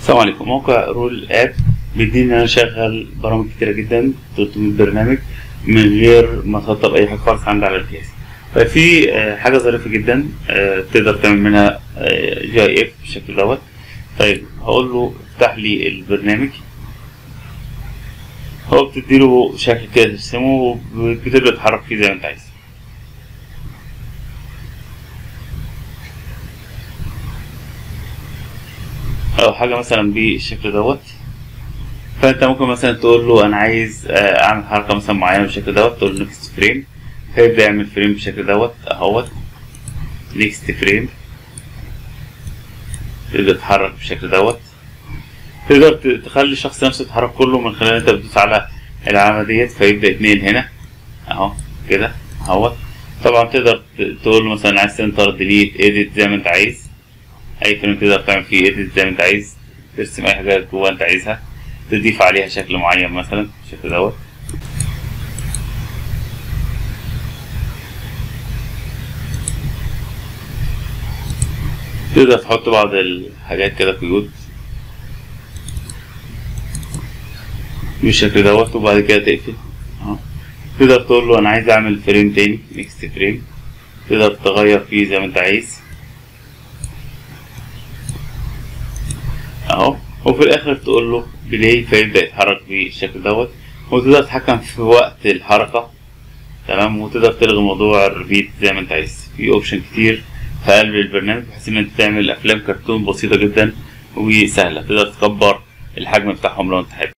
السلام عليكم موقع رول اب بيديني ان انا اشغل برامج كتيره جدا 300 برنامج من غير ما اسطب اي حاجه خالص عندي على الجهاز ففي آه، حاجه ظريفه جدا آه، تقدر تعمل منها جي اي اف بالشكل دوت طيب هقول له افتح لي البرنامج هو بتديله شكل كده ترسمه وبتبدا تتحرك فيه زي ما انت عايز او حاجه مثلا بالشكل دوت فانت ممكن مثلا تقول له انا عايز آه، اعمل حركه مثلا معينه بالشكل دوت تقول له نيكست فريم فيبدا يعمل فريم بالشكل دوت اهوت نيكست فريم تبدا تتحرك بالشكل دوت تقدر ت- تخلي الشخص نفسه يتحرك كله من خلال انت بتدوس على العلامه ديت فيبدا يتنقل هنا اهو كده اهوت طبعا تقدر ت- تقول له مثلا عايز سنتر ديليت اديت زي ما انت عايز اي فريم تقدر تعمل فيه اديت زي ما انت عايز ترسم اي حاجه جوه انت عايزها تضيف عليها شكل معين مثلا بالشكل دوت تقدر تحط بعض الحاجات كده قيود بالشكل دوت وبعد كده تقفل اهو تقدر تقول له انا عايز اعمل فريم تاني نيكست فريم تقدر تغير فيه زي ما انت عايز اهو وفي الاخر تقول له بلاي فيبدا يتحرك بالشكل دوت وتقدر تتحكم في وقت الحركه تمام وتقدر تلغي موضوع الريبيت زي ما انت عايز في اوبشن كتير في قلب البرنامج بحيث ان انت تعمل افلام كرتون بسيطه جدا وسهله تقدر تكبر الحجم بتاعهم لو انت حابب